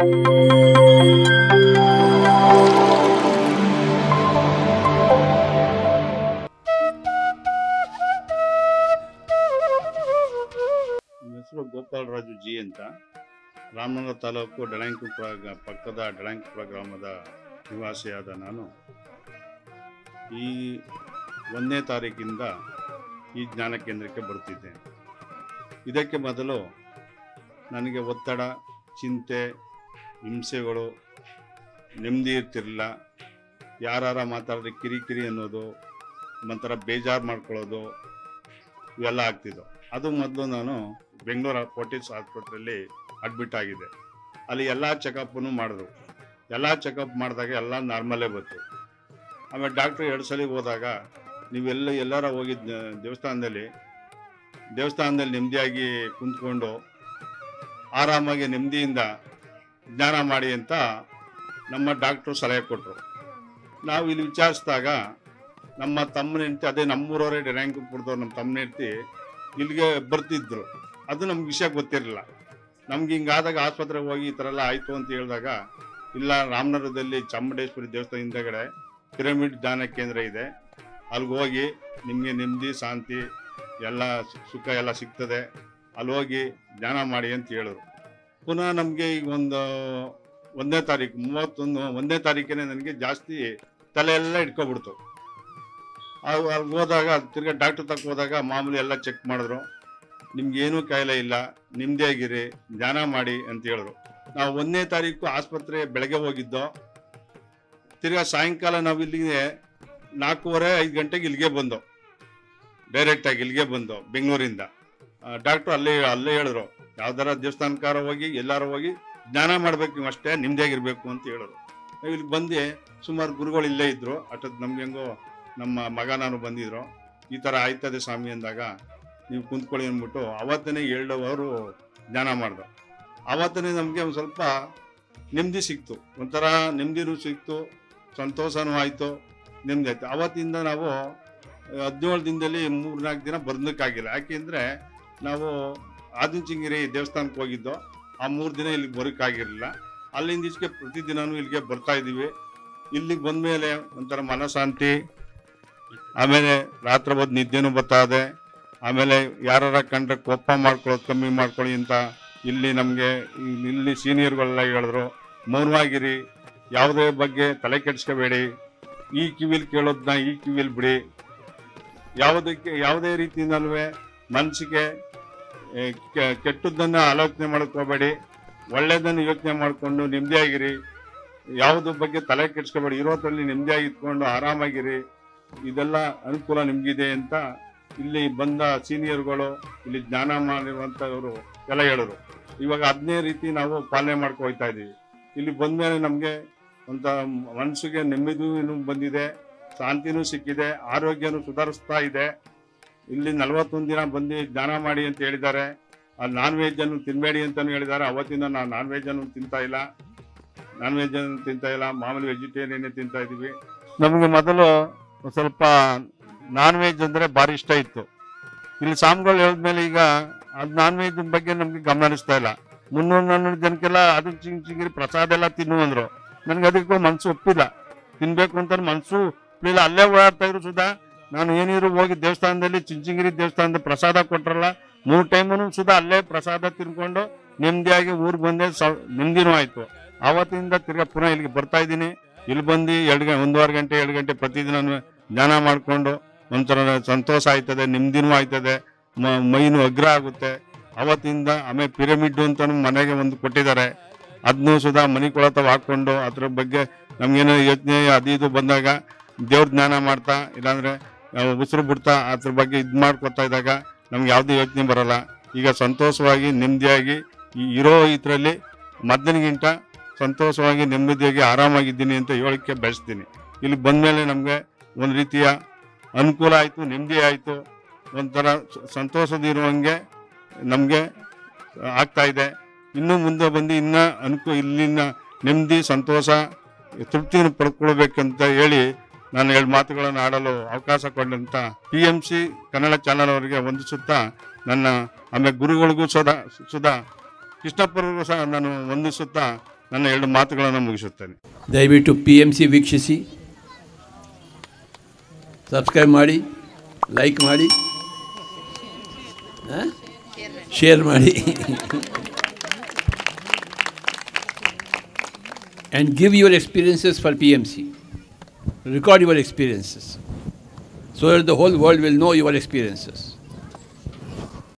ನನ್ನ ಹೆಸರು ಗೋಪಾಲರಾಜು ಜಿ ಅಂತ ರಾಮನಗರ ತಾಲೂಕು ಡಳಂಕುಪುರ ಗ- ಪಕ್ಕದ ಡಳಂಕುಪುರ ಗ್ರಾಮದ ನಿವಾಸಿಯಾದ ನಾನು ಈ ಒಂದನೇ ತಾರೀಕಿಂದ ಈ ಜ್ಞಾನ ಕೇಂದ್ರಕ್ಕೆ ಬರುತ್ತಿದ್ದೇನೆ ಇದಕ್ಕೆ ಮೊದಲು ನನಗೆ ಒತ್ತಡ ಚಿಂತೆ ಹಿಂಸೆಗಳು ನೆಮ್ಮದಿ ಇರ್ತಿರಲಿಲ್ಲ ಯಾರಾರ ಮಾತಾಡಿದ್ರೆ ಕಿರಿಕಿರಿ ಅನ್ನೋದು ಒಂಥರ ಬೇಜಾರು ಮಾಡ್ಕೊಳ್ಳೋದು ಇವೆಲ್ಲ ಆಗ್ತಿದ್ದವು ಅದು ಮೊದಲು ನಾನು ಬೆಂಗಳೂರು ಫೋರ್ಟಿಸ್ ಆಸ್ಪತ್ರೆಯಲ್ಲಿ ಅಡ್ಮಿಟ್ ಆಗಿದೆ ಅಲ್ಲಿ ಎಲ್ಲ ಚೆಕಪ್ಪನ್ನು ಮಾಡಿದ್ರು ಎಲ್ಲ ಚೆಕಪ್ ಮಾಡಿದಾಗ ಎಲ್ಲ ನಾರ್ಮಲೇ ಬಂತು ಆಮೇಲೆ ಡಾಕ್ಟ್ರು ಎರಡು ಸಲ ಹೋದಾಗ ನೀವೆಲ್ಲ ಎಲ್ಲಾರ ಹೋಗಿದ್ ದೇವಸ್ಥಾನದಲ್ಲಿ ದೇವಸ್ಥಾನದಲ್ಲಿ ನೆಮ್ಮದಿಯಾಗಿ ಕುಂತ್ಕೊಂಡು ಆರಾಮಾಗಿ ನೆಮ್ಮದಿಯಿಂದ ಜ್ಞಾನ ಮಾಡಿ ಅಂತ ನಮ್ಮ ಡಾಕ್ಟ್ರು ಸಲಹೆ ಕೊಟ್ಟರು ನಾವು ಇಲ್ಲಿ ವಿಚಾರಿಸಿದಾಗ ನಮ್ಮ ತಮ್ಮನ ಹೆಂಡತಿ ಅದೇ ನಮ್ಮೂರವರೇ ಡ್ರ್ಯಾಂಕ್ಪುರದವ್ರು ನಮ್ಮ ತಮ್ಮನ ಹೆಂಡತಿ ಇಲ್ಲಿಗೆ ಬರ್ತಿದ್ರು ಅದು ನಮ್ಗೆ ವಿಷಯ ಗೊತ್ತಿರಲಿಲ್ಲ ನಮ್ಗೆ ಹಿಂಗಾದಾಗ ಆಸ್ಪತ್ರೆಗೆ ಹೋಗಿ ಈ ಥರ ಎಲ್ಲ ಆಯಿತು ಅಂತ ಹೇಳಿದಾಗ ಇಲ್ಲ ರಾಮನಗರದಲ್ಲಿ ಚಾಮುಂಡೇಶ್ವರಿ ದೇವಸ್ಥಾನ ಹಿಂದಗಡೆ ಪಿರಮಿಡ್ ಧ್ಯಾನ ಕೇಂದ್ರ ಇದೆ ಅಲ್ಲಿಗೆ ಹೋಗಿ ನಿಮಗೆ ನೆಮ್ಮದಿ ಶಾಂತಿ ಎಲ್ಲ ಸು- ಸುಖ ಎಲ್ಲ ಸಿಗ್ತದೆ ಅಲ್ಲಿ ಹೋಗಿ ಧ್ಯಾನ ಮಾಡಿ ಅಂತ ಹೇಳಿದ್ರು ಪುನಃ ನಮಗೆ ಈಗ ಒಂದು ಒಂದನೇ ತಾರೀಕು ಮೂವತ್ತೊಂದು ಒಂದನೇ ತಾರೀಕಿನೇ ನನಗೆ ಜಾಸ್ತಿ ತಲೆ ಎಲ್ಲ ಇಟ್ಕೊಬಿಡ್ತು ಅವ್ ಅಲ್ಲಿ ಹೋದಾಗ ತಿರ್ಗಾ ಡಾಕ್ಟರ್ ತಕ್ಕ ಹೋದಾಗ ಮಾಮೂಲಿ ಎಲ್ಲ ಚೆಕ್ ಮಾಡಿದ್ರು ನಿಮ್ಗೇನೂ ಕಾಯಿಲೆ ಇಲ್ಲ ನಿಮ್ದೇಗಿರಿ ಧ್ಯಾನ ಮಾಡಿ ಅಂತ ಹೇಳಿದ್ರು ನಾವು ಒಂದನೇ ತಾರೀಕು ಆಸ್ಪತ್ರೆ ಬೆಳಗ್ಗೆ ಹೋಗಿದ್ದೋ ತಿರ್ಗಾ ಸಾಯಂಕಾಲ ನಾವು ಇಲ್ಲಿಗೆ ನಾಲ್ಕೂವರೆ ಐದು ಗಂಟೆಗೆ ಇಲ್ಲಿಗೆ ಬಂದೋ ಡೈರೆಕ್ಟಾಗಿ ಇಲ್ಲಿಗೆ ಬಂದೋ ಬೆಂಗಳೂರಿಂದ ಡಾಕ್ಟ್ರು ಅಲ್ಲೇ ಅಲ್ಲೇ ಹೇಳಿದ್ರು ಯಾವ್ದಾರ ದೇವಸ್ಥಾನಕಾರ ಹೋಗಿ ಎಲ್ಲಾರು ಹೋಗಿ ಜ್ಞಾನ ಮಾಡ್ಬೇಕು ನೀವು ಅಷ್ಟೇ ನಿಮ್ದೇಗಿರ್ಬೇಕು ಅಂತ ಹೇಳಿದ್ರು ನಾವು ಇಲ್ಲಿ ಬಂದು ಸುಮಾರು ಗುರುಗಳು ಇಲ್ಲೇ ಇದ್ರು ಅಷ್ಟೊತ್ತು ನಮ್ಗೆ ಹೆಂಗೋ ನಮ್ಮ ಮಗ ನಾನು ಬಂದಿದ್ರು ಈ ಥರ ಆಯ್ತದೆ ಸ್ವಾಮಿ ಅಂದಾಗ ನೀವು ಕುಂತ್ಕೊಳ್ಳಿ ಅಂದ್ಬಿಟ್ಟು ಅವತ್ತನೇ ಏಳು ಅವರು ಧ್ಯಾನ ಮಾಡ್ದು ಅವತ್ತನೇ ನಮಗೆ ಒಂದು ಸ್ವಲ್ಪ ನೆಮ್ಮದಿ ಸಿಕ್ತು ಒಂಥರ ನೆಮ್ಮದಿನೂ ಸಿಕ್ತು ಸಂತೋಷನೂ ಆಯಿತು ನೆಮ್ಮದಿ ಆಯ್ತು ಅವತ್ತಿಂದ ನಾವು ಹದಿನೇಳು ದಿನದಲ್ಲಿ ಮೂರ್ನಾಲ್ಕು ದಿನ ಬರ್ದಕ್ಕಾಗಿಲ್ಲ ಯಾಕೆಂದರೆ ನಾವು ಆದಿಚುಂಗಿರಿ ದೇವಸ್ಥಾನಕ್ಕೆ ಹೋಗಿದ್ದೋ ಆ ಮೂರು ದಿನ ಇಲ್ಲಿಗೆ ಬರೋಕ್ಕಾಗಿರಲಿಲ್ಲ ಅಲ್ಲಿಂದ ಈಚೆಗೆ ಪ್ರತಿದಿನನೂ ಇಲ್ಲಿಗೆ ಬರ್ತಾ ಇದ್ದೀವಿ ಇಲ್ಲಿಗೆ ಬಂದಮೇಲೆ ಒಂಥರ ಮನಶಾಂತಿ ಆಮೇಲೆ ರಾತ್ರಿ ಹೊತ್ತು ನಿದ್ದೆನೂ ಬರ್ತಾ ಇದೆ ಆಮೇಲೆ ಯಾರಾರ ಕಂಡ್ರೆ ಕೋಪ ಮಾಡ್ಕೊಳ್ಳೋದು ಕಮ್ಮಿ ಮಾಡ್ಕೊಳ್ಳಿ ಅಂತ ಇಲ್ಲಿ ನಮಗೆ ಇಲ್ಲಿ ಸೀನಿಯರ್ಗಳೆಲ್ಲ ಹೇಳಿದ್ರು ಮೌನವಾಗಿರಿ ಯಾವುದೇ ಬಗ್ಗೆ ತಲೆ ಕೆಡಿಸ್ಕೋಬೇಡಿ ಈ ಕಿವಿಲ್ ಕೇಳೋದನ್ನ ಈ ಕಿವಿಲ್ ಬಿಡಿ ಯಾವುದಕ್ಕೆ ಯಾವುದೇ ರೀತಿಯಿಂದಲೂ ಮನಸ್ಸಿಗೆ ಏ, ಕೆ- ಕೆಟ್ಟದ್ದನ್ನ ಆಲೋಚನೆ ಮಾಡಕ್ ಹೋಗಬೇಡಿ ಒಳ್ಳೇದನ್ನು ಯೋಚನೆ ಮಾಡಿಕೊಂಡು ನೆಮ್ಮದಿಯಾಗಿರಿ ಯಾವುದ್ರ ಬಗ್ಗೆ ತಲೆ ಕೆಡಿಸ್ಕೋಬೇಡಿ ಇರೋದ್ರಲ್ಲಿ ನೆಮ್ಮದಿಯಾಗಿ ಇಟ್ಕೊಂಡು ಆರಾಮಾಗಿರಿ ಇದೆಲ್ಲ ಅನುಕೂಲ ನಿಮ್ಗಿದೆ ಅಂತ ಇಲ್ಲಿ ಬಂದ ಸೀನಿಯರ್ಗಳು ಇಲ್ಲಿ ಜ್ಞಾನ ಮಾಡಿರುವಂಥವ್ರು ಎಲ್ಲ ಹೇಳಿದ್ರು ಇವಾಗ ಅದನ್ನೇ ರೀತಿ ನಾವು ಪಾಲನೆ ಮಾಡ್ಕೊ ಹೋಗ್ತಾ ಇದೀವಿ ಇಲ್ಲಿ ಬಂದ್ಮೇಲೆ ನಮಗೆ ಒಂಥ ಮನಸ್ಸಿಗೆ ನೆಮ್ಮದಿನೂ ಬಂದಿದೆ ಶಾಂತಿನೂ ಸಿಕ್ಕಿದೆ ಆರೋಗ್ಯನೂ ಸುಧಾರಿಸ್ತಾ ಇದೆ ಇಲ್ಲಿ ನಲವತ್ತೊಂದು ದಿನ ಬಂದು ಜ್ಞಾನ ಮಾಡಿ ಅಂತ ಹೇಳಿದ್ದಾರೆ ಅಲ್ಲಿ ನಾನ್ ವೆಜ್ ಅನ್ನು ತಿನ್ಬೇಡಿ ಅಂತಾನು ಹೇಳಿದ್ದಾರೆ ಅವತ್ತಿಂದ ನಾವು ನಾನ್ ವೆಜ್ ಅನ್ನು ತಿಂತಾ ಇಲ್ಲ ನಾನ್ ವೆಜ್ ಅನ್ನು ತಿಂತಾ ಇಲ್ಲ ಮಾಮೂಲಿ ವೆಜಿಟೇರಿಯನ್ ತಿಂತಾ ಇದೀವಿ ನಮಗೆ ಮೊದಲು ಒಂದ್ ಸ್ವಲ್ಪ ನಾನ್ ವೆಜ್ ಅಂದ್ರೆ ಭಾರಿ ಇಷ್ಟ ಇತ್ತು ಇಲ್ಲಿ ಸ್ವಾಮಿಗಳು ಹೇಳಿದ್ಮೇಲೆ ಈಗ ಅದು ನಾನ್ ವೆಜ್ ಬಗ್ಗೆ ನಮ್ಗೆ ಗಮನ ಹರಿಸ್ತಾ ಇಲ್ಲ ಮುನ್ನೂರು ನಾನ್ನೂರು ಜನಕ್ಕೆಲ್ಲ ಅದು ಚಿಂಗ್ ಚಿಂಗಿರಿ ಪ್ರಸಾದ ಎಲ್ಲ ತಿನ್ನು ಅಂದ್ರು ನನ್ಗೆ ಅದಕ್ಕೂ ಮನ್ಸು ಒಪ್ಪಿಲ್ಲ ತಿನ್ಬೇಕು ಅಂತ ಮನ್ಸು ಒಪ್ಲಿಲ್ಲ ಅಲ್ಲೇ ಓಡಾಡ್ತಾ ಇದ್ರು ಸುಧಾ ನಾನು ಏನಿದ್ರು ಹೋಗಿ ದೇವಸ್ಥಾನದಲ್ಲಿ ಚಿಂಚಿಂಗಿರಿ ದೇವಸ್ಥಾನದ ಪ್ರಸಾದ ಕೊಟ್ರಲ್ಲ ಮೂರು ಟೈಮನು ಸುಧಾ ಅಲ್ಲೇ ಪ್ರಸಾದ ತಿನ್ಕೊಂಡು ನೆಮ್ಮದಿಯಾಗಿ ಊರಿಗೆ ಬಂದೆ ಸ- ನೆಮ್ಮದಿನೂ ಆಯ್ತು ಆವತ್ತಿಂದ ತಿರ್ಗಾ ಪುನಃ ಇಲ್ಲಿಗೆ ಬರ್ತಾ ಇದ್ದೀನಿ ಇಲ್ಲಿ ಬಂದು ಎರಡು ಗಂಟೆ ಒಂದೂವರೆ ಗಂಟೆ ಎರಡು ಗಂಟೆ ಪ್ರತಿದಿನ ಧ್ಯಾನ ಮಾಡಿಕೊಂಡು ಒಂಥರ ಸಂತೋಷ ಆಯ್ತದೆ ನೆಮ್ಮದಿನೂ ಆಯ್ತದೆ ಮ- ಮೈನು ಅಗ್ರ ಆಗುತ್ತೆ ಅವತ್ತಿಂದ ಆಮೇಲೆ ಪಿರಮಿಡ್ ಅಂತಾನು ಮನೆಗೆ ಒಂದು ಕೊಟ್ಟಿದ್ದಾರೆ ಅದನ್ನೂ ಸುಧಾ ಮನೆ ಕೊಳತವ ಹಾಕೊಂಡು ಅದ್ರ ಬಗ್ಗೆ ನಮ್ಗೇನೋ ಯೋಚನೆ ಅದು ಇದು ಬಂದಾಗ ದೇವ್ರ ಜ್ಞಾನ ಮಾಡ್ತಾ ಇಲ್ಲಾಂದ್ರೆ ನಾವು ಉಸಿರು ಬಿಡ್ತಾ ಅದ್ರ ಬಗ್ಗೆ ಇದು ಮಾಡ್ಕೊತಾ ಇದ್ದಾಗ ನಮ್ಗೆ ಯಾವುದೇ ಯೋಚನೆ ಬರಲ್ಲ ಈಗ ಸಂತೋಷವಾಗಿ ನೆಮ್ಮದಿಯಾಗಿ ಈ ಇರೋ ಇದರಲ್ಲಿ ಮೊದಲಿಗಿಂತ ಸಂತೋಷವಾಗಿ ನೆಮ್ಮದಿಯಾಗಿ ಆರಾಮಾಗಿದ್ದೀನಿ ಅಂತ ಹೇಳಕ್ಕೆ ಬಯಸ್ತೀನಿ ಇಲ್ಲಿ ಬಂದಮೇಲೆ ನಮಗೆ ಒಂದು ರೀತಿಯ ಅನುಕೂಲ ಆಯಿತು ನೆಮ್ಮದಿ ಆಯಿತು ಒಂಥರ ಸ- ಸಂತೋಷದಿರುವಂಗೆ ನಮಗೆ ಆಗ್ತಾ ಇದೆ ಇನ್ನು ಮುಂದೆ ಬಂದು ಇನ್ನ ಅನುಕೂ ಇಲ್ಲಿನ ನೆಮ್ಮದಿ ಸಂತೋಷ ತೃಪ್ತಿಯನ್ನು ಪಡ್ಕೊಳ್ಬೇಕಂತ ಹೇಳಿ ನಾನು ಎರಡು ಮಾತುಗಳನ್ನು ಆಡಲು ಅವಕಾಶ ಕೊಟ್ಟಂತ P M C Kannada channel ಅವರಿಗೆ ವಂದಿಸುತ್ತಾ ನನ್ನ ಆಮೇಲೆ ಗುರುಗಳಿಗೂ ಸುಧಾ ಸುಧಾ ಕೃಷ್ಣಪ್ಪರಿಗೂ ಸಹ ನಾನು ವಂದಿಸುತ್ತಾ ನನ್ನ ಎರಡು ಮಾತುಗಳನ್ನು ಮುಗಿಸುತ್ತೇನೆ ದಯವಿಟ್ಟು ಪಿ ಎಮ್ ಸಿ ವೀಕ್ಷಿಸಿ ಸಬ್ಸ್ಕ್ರೈಬ್ ಮಾಡಿ ಲೈಕ್ ಮಾಡಿ ಶೇರ್ ಮಾಡಿ and give your experiences for P M C record your experiences so that the whole world will know your experiences